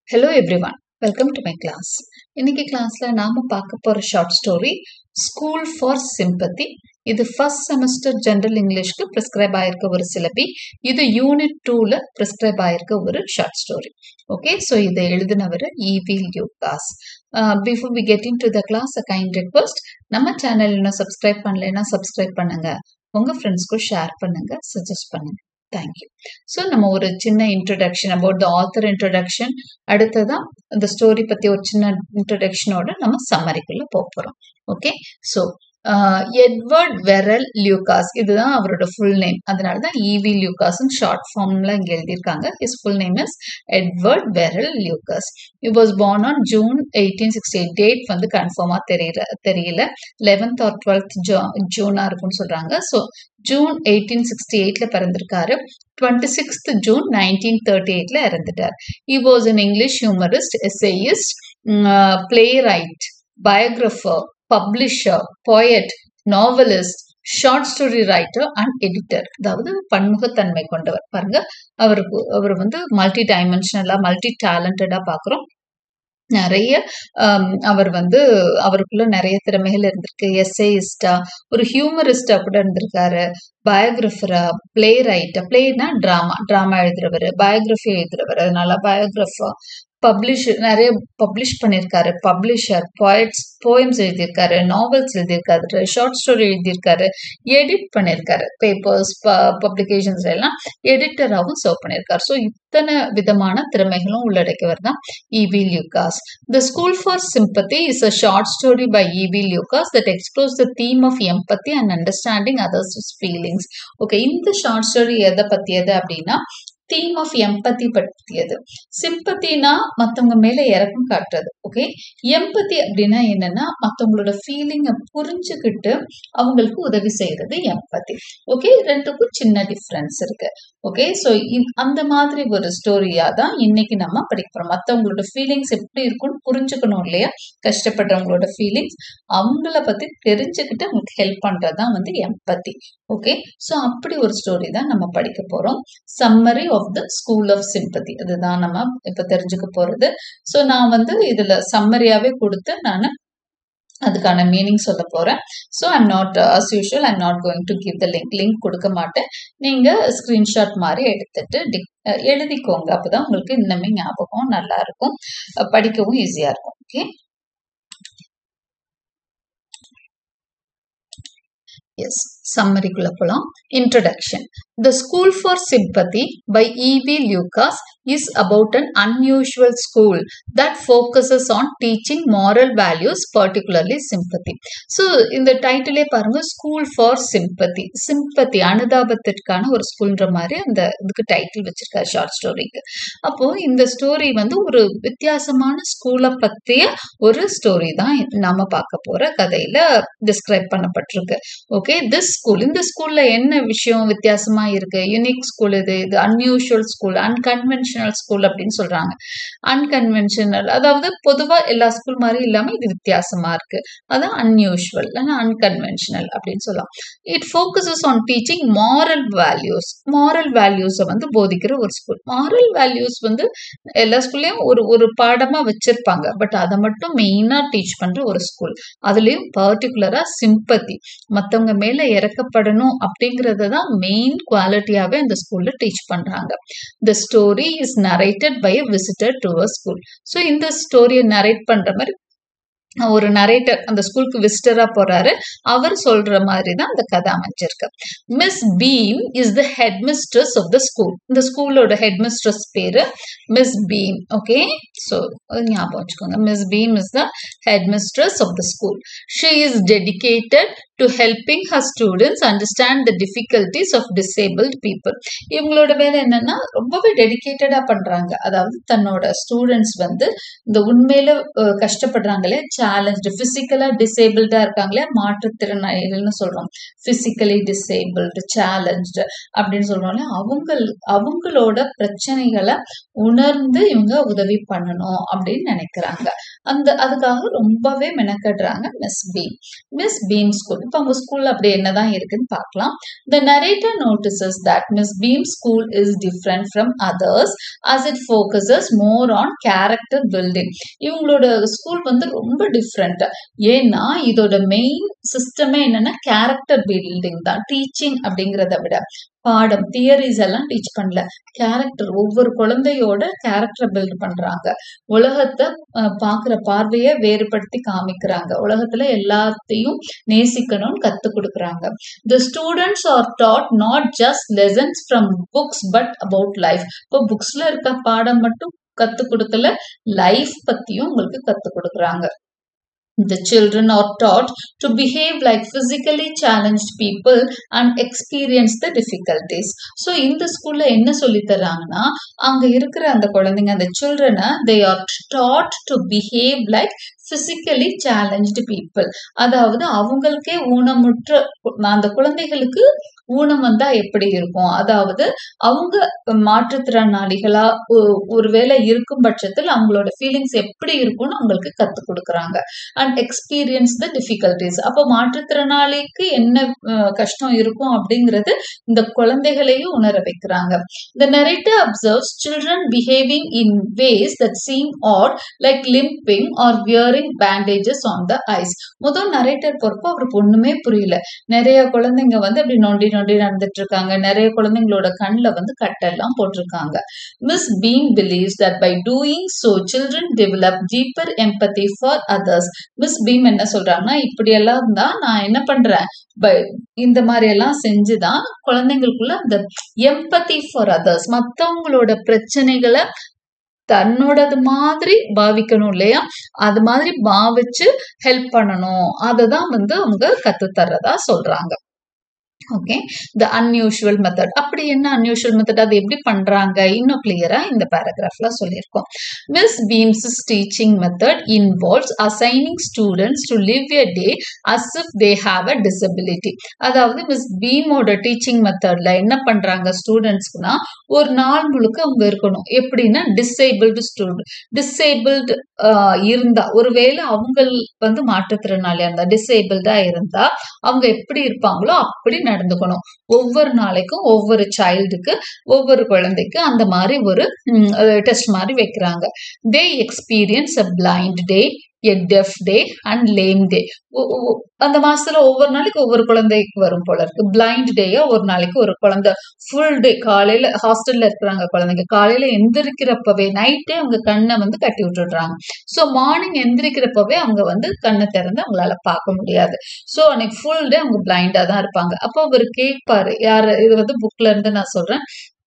Hello everyone welcome to my class இன்னைக்கு கிளாஸ்ல நாம பார்க்க போற short story school for sympathy இது ஃபர்ஸ்ட் செமஸ்டர் ஜெனரல் இங்கிலீஷ்க்கு ப்ரிஸ்கிரைப் ஆயிருக்க ஒரு சிலபி இது யூனிட் டூல ப்ரிஸ்கிரைப் ஆயிருக்க ஒரு ஷார்ட் ஸ்டோரி ஓகே ஸோ இதை எழுதினவர் E V Lucas before we get into the class a kind request நம்ம சேனல் இன்னும் சப்ஸ்கிரைப் பண்ணலைன்னா சப்ஸ்கிரைப் பண்ணுங்க உங்க ஃப்ரெண்ட்ஸ்க்கும் ஷேர் பண்ணுங்க சஜஸ்ட் பண்ணுங்க தேங்க்யூ ஸோ நம்ம ஒரு சின்ன introduction about the author introduction அடுத்ததான் இந்த ஸ்டோரி பத்தி ஒரு சின்ன இன்ட்ரடக்ஷனோட நம்ம சம்மரிக்குள்ள போக போறோம் okay so Edward Verrall Lucas இதுதான் அவரோட ஃபுல் நேம் அதனால தான் இவி லியூகாஸ்னு ஷார்ட் ஃபார்ம்ல இங்கே எழுதியிருக்காங்க his full name is Edward Verrall Lucas he was born on June eighteen sixty eight date வந்து கன்ஃபார்மாக தெரியல தெரியல லெவன்த் ஆர் டுவெல்த் ஜூ ஜூனாக இருக்கும்னு சொல்கிறாங்க ஸோ ஜூன் எயிட்டீன் சிக்ஸ்டி எயிட்ல பிறந்திருக்காரு twenty sixth June nineteen thirty எயிட்ல இறந்துட்டார் he was an English humorist essayist playwright biographer publisher poet novelist short story writer and editor அதாவது பன்முகத்தன்மை கொண்டவர் பாருங்க அவருக்கு அவர் வந்து மல்டி டைமென்ஷனலா மல்டி டேலண்டடா பாக்குறோம் நிறைய அவர் வந்து அவருக்குள்ள நிறைய திறமைகள் இருந்திருக்கு எஸ்ஏயிஸ்டா ஒரு ஹியூமரிஸ்டா கூட இருந்திருக்காரு பயோகிராஃபரா பிளே ரைட்டா பிளேனா டிராமா டிராமா எழுதுறவர் பயோகிராஃபி எழுதுறவர் அதனால பயோகிராஃபர் பப்ளிஷ் நிறைய பப்ளிஷ் பண்ணியிருக்காரு பப்ளிஷர் போயட்ஸ் போயம்ஸ் எழுதியிருக்காரு நாவல்ஸ் எழுதியிருக்காரு ஷார்ட் ஸ்டோரி எழுதியிருக்காரு எடிட் பண்ணியிருக்காரு பேப்பர்ஸ் பப்ளிகேஷன்ஸ் எல்லாம் எடிட்டராகவும் சர்வ் பண்ணியிருக்காரு ஸோ இத்தனை விதமான திறமைகளும் உள்ளடக்கியவர் தான் E V Lucas the school for sympathy is a short story by E V Lucas that explores the theme of empathy and understanding others feelings okay இந்த ஷார்ட் ஸ்டோரி எதை பற்றியது அப்படின்னா தீம் ஆஃப் எம்பத்தி பற்றியது சிம்பத்தினா மற்றவங்க மேல இறக்கம் காட்டுறது ஓகே எம்பத்தி அப்படின்னா என்னன்னா மற்றவங்களோட ஃபீலிங்கை புரிஞ்சுக்கிட்டு அவங்களுக்கு உதவி செய்யறது எம்பத்தி ஓகே ரெண்டுக்கும் சின்ன டிஃப்ரென்ஸ் இருக்கு ஓகே ஸோ அந்த மாதிரி ஒரு ஸ்டோரியா தான் இன்னைக்கு நம்ம படிக்க போறோம் மற்றவங்களோட ஃபீலிங்ஸ் எப்படி இருக்கும்னு புரிஞ்சுக்கணும் இல்லையா கஷ்டப்படுறவங்களோட ஃபீலிங்ஸ் அவங்கள பத்தி தெரிஞ்சுக்கிட்டு அவங்களுக்கு ஹெல்ப் பண்றதுதான் வந்து எம்பத்தி ஓகே ஸோ அப்படி ஒரு ஸ்டோரி தான் நம்ம படிக்க போறோம் summary of the school of sympathy அதுதான் நம்ம இப்ப தெரிஞ்சுக்க போறது ஸோ நான் வந்து இதுல சம்மரியாவே கொடுத்து நான் அதுக்கான மீனிங் சொல்ல போறேன் so I'm not as usual I'm not going to give the link link கொடுக்க மாட்டேன் நீங்க ஸ்கிரீன்ஷாட் மாதிரி எடுத்துட்டு எழுதிக்கோங்க அப்பதான் உங்களுக்கு இன்னுமே ஞாபகம் நல்லா இருக்கும் படிக்கவும் ஈஸியா இருக்கும் ஓகே எஸ் சம்மரிக்குள்ள போலாம் introduction the school for sympathy by E V Lucas is about an unusual school that focuses on teaching moral values particularly sympathy so இந்த டைட்டிலே பாருங்க ஸ்கூல் ஃபார் சிம்பத்தி சிம்பத்தி அனுதாபத்திற்கான ஒரு ஸ்கூல்ன்ற மாதிரி அந்த இதுக்கு டைட்டில் வச்சிருக்காரு ஷார்ட் ஸ்டோரிக்கு அப்போ இந்த ஸ்டோரி வந்து ஒரு வித்தியாசமான ஸ்கூலை பற்றிய ஒரு ஸ்டோரி தான் நாம பார்க்க போற கதையில டிஸ்கிரைப் பண்ணப்பட்டிருக்கு ஓகே திஸ் ஸ்கூல் இந்த ஸ்கூல்ல என்ன விஷயம் வித்தியாசமா இருக்கு யூனிக் ஸ்கூல் இது இது அன்யூஷுவல் ஸ்கூல் அன்கன்வென்ஷனல் ஸ்கூல் அப்படின்னு சொல்றாங்க அன்கன்வென்ஷனல் அதாவது பொதுவா எல்லா ஸ்கூல் மாதிரி இல்லாம இது வித்தியாசமா இருக்கு அது அன்யூஷுவல் அன்கன்வென்ஷனல் அப்படின்னு சொல்லலாம் it focuses on teaching moral values moral வேல்யூஸை வந்து போதிக்கிற ஒரு ஸ்கூல் மாரல் வேல்யூஸ் வந்து எல்லா ஸ்கூல்லையும் ஒரு ஒரு பாடமா வச்சிருப்பாங்க பட் அதை மட்டும் மெயினா டீச் பண்ற ஒரு ஸ்கூல் அதுலயும் பர்டிகுலரா சிம்பத்தி மற்றவங்க மேல இறக்கப்படணும் அப்படிங்கறத தான் மெயின் குவாலிட்டியாவே அந்த ஸ்கூல்ல டீச் பண்றாங்க the story is narrated by a visitor to a school so இந்த ஸ்டோரியை நரேட் பண்ற மாதிரி ஒரு நரேட்டர் அந்த ஸ்கூலுக்கு விசிட்டரா போறாரு அவர் சொல்ற மாதிரி தான் அந்த கதை அமைஞ்சிருக்கு Miss Beam is the head mistress of the school இந்த ஸ்கூலோட ஹெட் மிஸ்ட்ரஸ் பேரு மிஸ் பீம் ஓகே ஸோ ஞாபகம் வச்சுக்கோங்க Miss Beam is the head mistress of the school she is dedicated to helping her students understand the difficulties of disabled people இவங்களோட வேலை என்னன்னா ரொம்பவே டெடிக்கேட்டடா பண்றாங்க அதாவது தன்னோட ஸ்டூடெண்ட்ஸ் வந்து இந்த உண்மையில கஷ்டப்படுறாங்களே சேலஞ்சு பிசிக்கலா டிசேபிள்டா இருக்காங்களே மாற்றுத்திறனாளிகள்னு சொல்றோம் பிசிக்கலி டிசேபிள்டு சேலஞ்சு அப்படின்னு சொல்றோம்ல அவங்க அவங்களோட பிரச்சனைகளை உணர்ந்து இவங்க உதவி பண்ணணும் அப்படின்னு நினைக்கிறாங்க அந்த அதுக்காக ரொம்பவே மெனக்கடுறாங்க Miss Beam Miss Beam school இப்போ அவங்க ஸ்கூல்ல அப்படி என்னதான் இருக்குன்னு பார்க்கலாம் the narrator notices that Miss Beam school is different from others as it focuses more on character building இவங்களோட ஸ்கூல் வந்து ரொம்ப டிஃப்ரெண்ட் ஏன்னா இதோட மெயின் சிஸ்டமே என்னன்னா கேரக்டர் பில்டிங் தான் டீச்சிங் அப்படிங்கிறத விட பாடம் தியரிஸ் எல்லாம் டீச் பண்ணல கேரக்டர் ஒவ்வொரு குழந்தையோட கேரக்டர் பில்ட் பண்றாங்க உலகத்தை அஹ், பார்க்கிற பார்வையை வேறுபடுத்தி காமிக்கிறாங்க உலகத்துல எல்லாத்தையும் நேசிக்கணும்னு கத்து கொடுக்குறாங்க the students are taught not just lessons from books but about life இப்போ புக்ஸ்ல இருக்க பாடம் மட்டும் கத்து கொடுக்கல லைஃப் பத்தியும் உங்களுக்கு கத்து கொடுக்குறாங்க The children are taught to behave like physically challenged people and experience the difficulties. So இந்த ஸ்கூல்ல என்ன சொல்லி தர்றாங்கன்னா அங்க இருக்கிற அந்த குழந்தைங்க அந்த சில்ட்ரனை they are taught to behave like physically challenged people அதாவது அவங்களுக்கே ஊனமுற்ற அந்த குழந்தைகளுக்கு ஊனம் வந்தா எப்படி இருக்கும் அதாவது அவங்க மாற்றுத்திறனாளிகளா ஒ- ஒருவேளை இருக்கும் பட்சத்தில் அவங்களோட ஃபீலிங்ஸ் எப்படி இருக்கும்னு அவங்களுக்கு கத்து கொடுக்குறாங்க அண்ட் எக்ஸ்பீரியன்ஸ் த டிஃபிகல்டிஸ் அப்போ மாற்றுத்திறனாளிக்கு என்ன அஹ், கஷ்டம் இருக்கும் அப்படிங்கிறது இந்த குழந்தைகளையும் உணர வைக்கிறாங்க The narrator observes children behaving in ways that seem odd, like limping or wearing bandages on the eyes. முதல் நரேட்டர் பொறுப்பு அவருக்கு ஒண்ணுமே புரியல நிறைய குழந்தைங்க வந்து அப்படி நொண்டி நொண்டி நடந்துட்டு இருக்காங்க நிறைய குழந்தைங்களோட கண்ணில் வந்து கட்டெல்லாம் போட்டிருக்காங்க Miss Beam believes that by doing so children develop deeper empathy for others Miss Beam என்ன சொல்றாங்கன்னா இப்படி எல்லாம் இருந்தா நான் என்ன பண்றேன் பை இந்த மாதிரி எல்லாம் செஞ்சுதான் குழந்தைங்களுக்குள்ள அந்த எம்பதி ஃபார் அதர்ஸ் மற்றவங்களோட பிரச்சனைகளை தன்னோடது மாதிரி பாவிக்கணும் இல்லையா அது மாதிரி பாவிச்சு ஹெல்ப் பண்ணணும் அதை தான் வந்து அவங்க கத்து தர்றதா சொல்றாங்க ஓகே த அன்யூஷுவல் மெத்தட் அப்படி என்ன அன்யூஷுவல் மெத்தட் அது எப்படி பண்றாங்க இன்னும் கிளியரா இந்த பேராகிராஃப்ல சொல்லியிருக்கோம் Miss Beam's teaching method involves assigning students to live a day as if they have a disability அதாவது மிஸ் பீமோட டீச்சிங் மெத்தட்ல என்ன பண்றாங்க ஸ்டூடெண்ட்ஸ்க்குனா ஒரு நாள் முழுக்க அவங்க இருக்கணும் எப்படின்னா டிசேபிள்டு ஸ்டூடெண்ட் டிசேபிள்டு இருந்தா ஒருவேளை அவங்க வந்து மாற்றுத்திறனாளியா இருந்தா டிசேபிள்டா இருந்தா அவங்க எப்படி இருப்பாங்களோ அப்படி நடந்துக்கணும் ஒவ்வொரு நாளைக்கும் ஒவ்வொரு சைல்டுக்கு ஒவ்வொரு குழந்தைக்கு அந்த மாதிரி ஒரு டெஸ்ட் மாதிரி வைக்கிறாங்க they experience a blind day a deaf day and lame day அந்த மாசத்துல ஒவ்வொரு நாளைக்கு ஒவ்வொரு குழந்தைக்கு வரும் போல இருக்கு பிளைண்ட் டேயா ஒரு நாளைக்கு ஒரு குழந்தை ஃபுல் டே காலையில ஹாஸ்டல்ல இருக்கிறாங்க குழந்தைங்க காலையில எந்திரிக்கிறப்பவே நைட்டே அவங்க கண்ணை வந்து கட்டி விட்டுடுறாங்க ஸோ மார்னிங் எந்திரிக்கிறப்பவே அவங்க வந்து கண்ணை திறந்து அவங்களால பார்க்க முடியாது ஸோ அன்னைக்கு ஃபுல் டே அவங்க பிளைண்டா தான் இருப்பாங்க அப்போ அவர் கேட்பாரு யார் இது வந்து புக்ல இருந்து நான் சொல்றேன்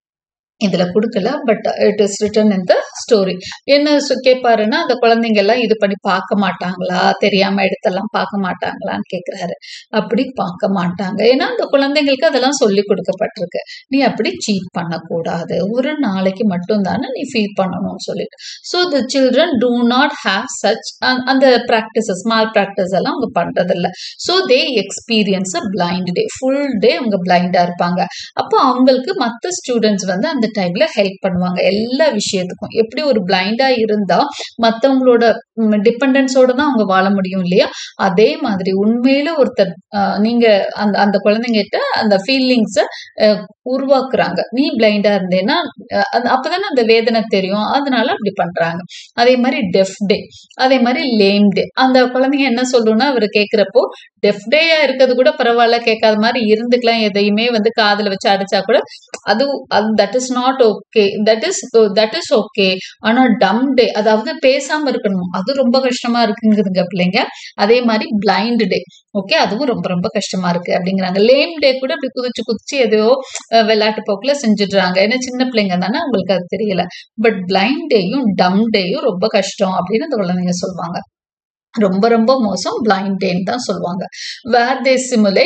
இதுல கொடுக்கல but it is written in the story என்ன சொ- கேட்பாருன்னா அந்த குழந்தைங்க எல்லாம் இது பண்ணி பார்க்க மாட்டாங்களா தெரியாம எடுத்தெல்லாம் பார்க்க மாட்டாங்களான்னு கேக்குறாரு அப்படி பார்க்க மாட்டாங்க ஏன்னா அந்த குழந்தைங்களுக்கு அதெல்லாம் சொல்லி கொடுக்கப்பட்டிருக்கு நீ அப்படி சீட் பண்ணக்கூடாது ஒரு நாளைக்கு மட்டும் தானே நீ ஃபீல் பண்ணணும்னு சொல்லிட்டு so the children do not have such அந்த ப்ராக்டிசஸ் ஸ்மால் ப்ராக்டிஸ் எல்லாம் அவங்க பண்றதில்ல so they experience a blind day full day அவங்க பிளைண்டா இருப்பாங்க அப்போ அவங்களுக்கு மற்ற ஸ்டூடெண்ட்ஸ் வந்து அந்த டைம்ல ஹெல்ப் பண்ணுவாங்க எல்லா விஷயத்துக்கும் எப்படி ஒரு பிளைண்டா இருந்தா மற்றவங்களோட டிபெண்டன்ஸோட தான் அவங்க வாழ முடியும் இல்லையா அதே மாதிரி உண்மையில ஒருத்தர் அஹ், நீங்க அந்த அந்த குழந்தைங்கிட்ட அந்த ஃபீலிங்ஸை உருவாக்குறாங்க நீ பிளைண்டா இருந்தேன்னா அஹ், அது- அப்பதானே அந்த வேதனை தெரியும் அதனால அப்படி பண்றாங்க அதே மாதிரி டெஃப் டே அதே மாதிரி லேம் டே அந்த குழந்தைங்க என்ன சொல்லும்னா அவர் கேட்கிறப்போ டெஃப் டேயா இருக்கிறது கூட பரவாயில்ல கேட்காத மாதிரி இருந்துக்கலாம் எதையுமே வந்து காதுல வச்சு அடிச்சா கூட அது that is not okay that is that is okay ஆனா டம் டே அதாவது பேசாம இருக்கணும் அது ரொம்ப கஷ்டமா இருக்குங்குதுங்க பிள்ளைங்க அதே மாதிரி பிளைண்ட் டே ஓகே அதுவும் ரொம்ப ரொம்ப கஷ்டமா இருக்கு அப்படிங்கிறாங்க லேம் டே கூட இப்படி குதிச்சு குதிச்சு எதையோ அஹ், விளையாட்டு போக்குல செஞ்சுடுறாங்க ஏன்னா சின்ன பிள்ளைங்க தானே உங்களுக்கு அது தெரியல பட் பிளைண்ட் டேயும் டம் டேயும் ரொம்ப கஷ்டம் அப்படின்னு அந்த குழந்தைங்க சொல்லுவாங்க ரொம்ப ரொம்ப மோசம் பிளைண்ட் டேன்னு தான் சொல்லுவாங்க where they simulate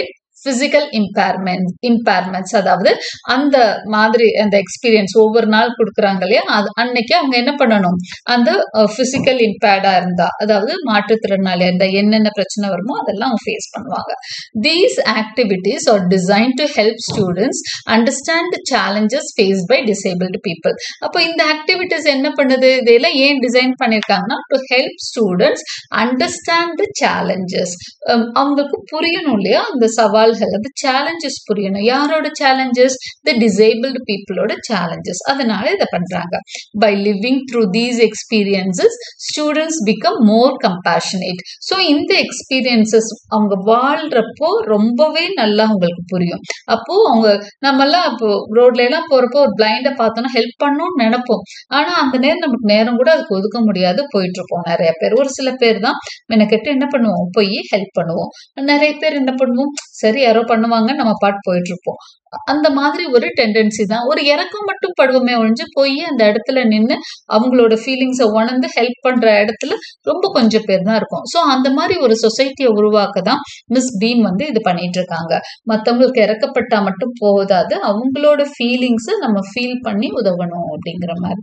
physical impairment impairments அதாவது அந்த மாதிரி அந்த எக்ஸ்பீரியன்ஸ் ஒவ்வொரு நாள் கொடுக்குறாங்க இல்லையா அது அன்னைக்கு அவங்க என்ன பண்ணணும் அந்த பிசிக்கல் இம்பேர்டா இருந்தா அதாவது மாற்றுத்திறனாளியா இருந்தா என்னென்ன பிரச்சனை வருமோ அதெல்லாம் அவங்க ஃபேஸ் பண்ணுவாங்க these activities are design to help students understand the challenges face by disabled people அப்போ இந்த ஆக்டிவிட்டிஸ் என்ன பண்ணுது இதெல்லாம் ஏன் டிசைன் பண்ணியிருக்காங்கன்னா to help students understand the challenges அவங்களுக்கு புரியணும் இல்லையா அந்த சவால்கள் அந்த சேலஞ்சஸ் புரியணும் யாரோட சேலஞ்சஸ் த டிசேபிள்டு பீப்புளோட சேலஞ்சஸ் அதனால இதை பண்றாங்க by living through these experiences students become more compassionate so இந்த எக்ஸ்பீரியன்சஸ் அவங்க வாழ்றப்போ ரொம்பவே நல்லா அவங்களுக்கு புரியும் அப்போ அவங்க நம்மெல்லாம் இப்போ ரோட்ல எல்லாம் போறப்போ ஒரு பிளைண்டை பார்த்தோம்னா ஹெல்ப் பண்ணணும்னு நினைப்போம் ஆனா அந்த நேரம் நமக்கு நேரம் கூட அதுக்கு ஒதுக்க முடியாது போயிட்டு இருப்போம் நிறைய பேர் ஒரு சில பேர் தான் மெனக்கெட்டு என்ன பண்ணுவோம் போய் ஹெல்ப் பண்ணுவோம் நிறைய பேர் என்ன பண்ணுவோம் சரி யாரோ பண்ணுவாங்க நம்ம பாட்டு போயிட்டு இருப்போம் அந்த மாதிரி ஒரு டெண்டன்சி தான் ஒரு இறக்கம் மட்டும் படுவோமே ஒழிஞ்சு போய் அந்த இடத்துல நின்று அவங்களோட ஃபீலிங்ஸை உணர்ந்து ஹெல்ப் பண்ற இடத்துல ரொம்ப கொஞ்சம் பேர் தான் இருக்கும் ஸோ அந்த மாதிரி ஒரு சொசைட்டியை உருவாக்க தான் மிஸ் பீம் வந்து இது பண்ணிட்டு இருக்காங்க மற்றவங்களுக்கு இறக்கப்பட்டா மட்டும் போதாது அவங்களோட ஃபீலிங்ஸை நம்ம ஃபீல் பண்ணி உதவணும் அப்படிங்கிற மாதிரி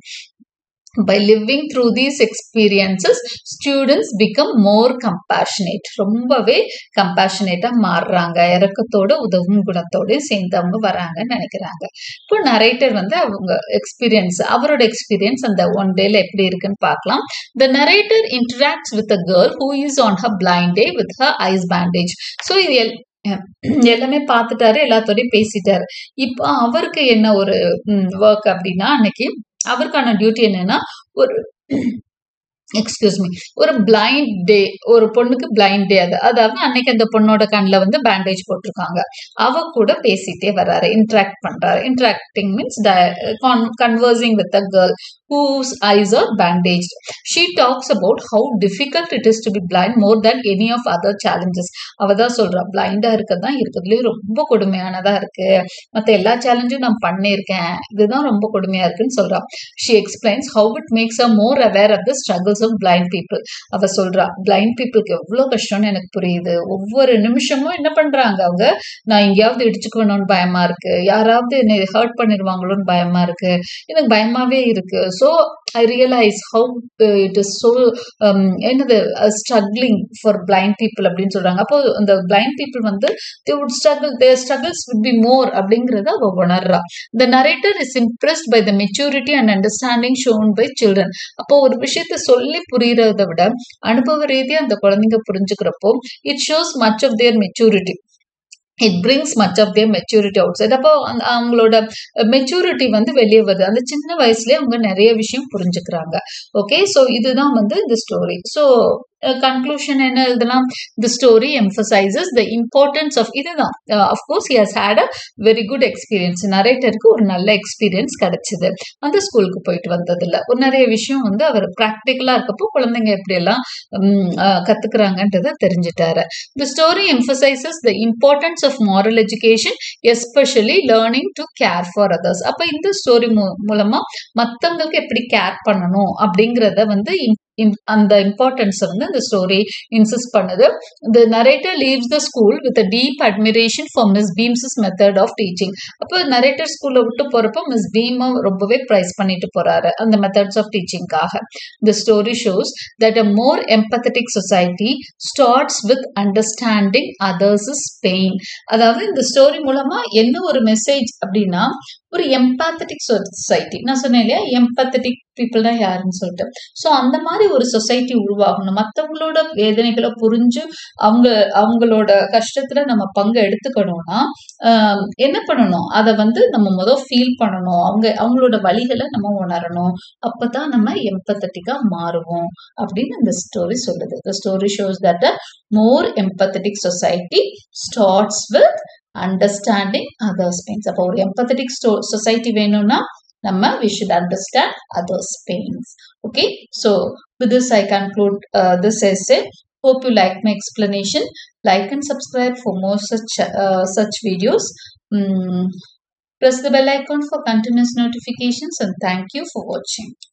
by living through these experiences students become more compassionate ரொம்பவே கம்பேஷனேட்டாக மாறுறாங்க இறக்கத்தோட உதவும் குணத்தோடய சேர்ந்து அவங்க வராங்கன்னு நினைக்கிறாங்க இப்போ நரேட்டர் வந்து அவங்க எக்ஸ்பீரியன்ஸ் அவரோட எக்ஸ்பீரியன்ஸ் அந்த ஒன் டேல எப்படி இருக்குன்னு பார்க்கலாம் the narrator interacts with a girl who is on her blind day with her eyes bandage so இது எல் எல்லாமே பார்த்துட்டாரு எல்லாத்தோடய பேசிட்டாரு இப்போ அவருக்கு என்ன ஒரு ஒர்க் அப்படின்னா அன்னைக்கு அவருக்கான டியூட்டி என்னன்னா ஒரு எக்ஸ்கியூஸ் மீ ஒரு பிளைண்ட் டே ஒரு பொண்ணுக்கு பிளைண்ட் டே அது அதாவது அன்னைக்கு அந்த பொண்ணோட கண்ணில் வந்து பேண்டேஜ் போட்டிருக்காங்க அவ கூட பேசிட்டே வர்றாரு இன்ட்ராக்ட் பண்றாரு interacting means conversing with a girl whose eyes are bandaged. She talks about how difficult it is to be blind more than any of other challenges. அவ தான் சொல்றா பிளைண்டா இருக்கிறது தான் இருக்கிறதுலே ரொம்ப கொடுமையானதா இருக்கு மற்ற எல்லா சேலஞ்சும் நான் பண்ணியிருக்கேன் இதுதான் ரொம்ப கொடுமையா இருக்குன்னு சொல்றா she explains how it makes a more aware of the struggles of blind people அவ சொல்றா பிளைண்ட் பீப்புளுக்கு எவ்வளோ கஷ்டம்னு எனக்கு புரியுது ஒவ்வொரு நிமிஷமும் என்ன பண்றாங்க அவங்க நான் எங்கேயாவது இடிச்சுக்கணும்னு பயமா இருக்கு யாராவது என்னை ஹர்ட் பண்ணிடுவாங்களோன்னு பயமா இருக்கு எனக்கு பயமாவே இருக்கு so I realise how it is so என்னது ஸ்ட்ரகிளிங் ஃபார் பிளைண்ட் பீப்புள் அப்படின்னு சொல்றாங்க அப்போ அந்த பிளைண்ட் பீப்புள் வந்து they would struggle their struggles would be more அப்படிங்கிறத அவ உணர்றா the narrator is impressed by the maturity and understanding shown by children அப்போ ஒரு விஷயத்த சொல்லி புரியறத விட அனுபவ ரீதியாக அந்த குழந்தைங்க புரிஞ்சுக்கிறப்போ it shows much of their maturity it brings much of their maturity outside அப்போ அந்த அவங்களோட மெச்சூரிட்டி வந்து வெளியே வருது அந்த சின்ன வயசுலயே அவங்க நிறைய விஷயம் புரிஞ்சுக்கிறாங்க ஓகே ஸோ இதுதான் வந்து இந்த ஸ்டோரி ஸோ கன்க்ளூஷன் என்ன எழுதலாம் the story emphasises the importance of இதுதான் of course he has had a very good experience நரேட்டருக்கு ஒரு நல்ல எக்ஸ்பீரியன்ஸ் கிடைச்சிது அந்த ஸ்கூலுக்கு போயிட்டு வந்ததில்ல ஒரு நிறைய விஷயம் வந்து அவர் ப்ராக்டிக்கலாக இருக்கப்போ குழந்தைங்க எப்படியெல்லாம் கற்றுக்குறாங்கன்றதை தெரிஞ்சுட்டாரு the story emphasises the importance of moral education especially learning to care for others அப்போ இந்த ஸ்டோரி மூலமாக மற்றவங்களுக்கு எப்படி கேர் பண்ணணும் அப்படிங்கிறத வந்து அந்த இம்பார்ட்டன்ஸை வந்து அந்த ஸ்டோரி இன்சிஸ்ட் பண்ணுது the narrator leaves the school with a deep admiration for Miss Beam's method of teaching அப்போ நரேட்டர் ஸ்கூலில் விட்டு போகிறப்போ மிஸ் பீமை ரொம்பவே ப்ரைஸ் பண்ணிட்டு போறாரு அந்த மெத்தட்ஸ் ஆஃப் டீச்சிங்காக the story shows that a more empathetic society starts with understanding others is pain அதாவது இந்த ஸ்டோரி மூலமா என்ன ஒரு மெசேஜ் அப்படின்னா ஒரு எம்பாத்தட்டிக் சொசைட்டி நான் சொன்னேன் இல்லையா எம்பத்தட்டிக் பீப்புள் தான் யாருன்னு சொல்லிட்டு ஸோ அந்த மாதிரி ஒரு சொசைட்டி உருவாகணும் மற்றவங்களோட வேதனைகளை புரிஞ்சு அவங்க அவங்களோட கஷ்டத்துல நம்ம பங்கு எடுத்துக்கணும்னா என்ன பண்ணணும் அதை வந்து நம்ம முதல் ஃபீல் பண்ணணும் அவங்க அவங்களோட வழிகளை நம்ம உணரணும் அப்பதான் நம்ம எம்பத்தட்டிக்கா மாறுவோம் அப்படின்னு இந்த ஸ்டோரி சொல்லுது the story shows that a more empathetic society starts with understanding others pains அப்போ ஒரு எம்பத்தட்டிக் ஸ்டோ சொசைட்டி வேணும்னா நம்ம we should understand others pains okay so with this I conclude this essay hope you like my explanation like and subscribe for more such uh, such videos um, press the bell icon for continuous notifications and thank you for watching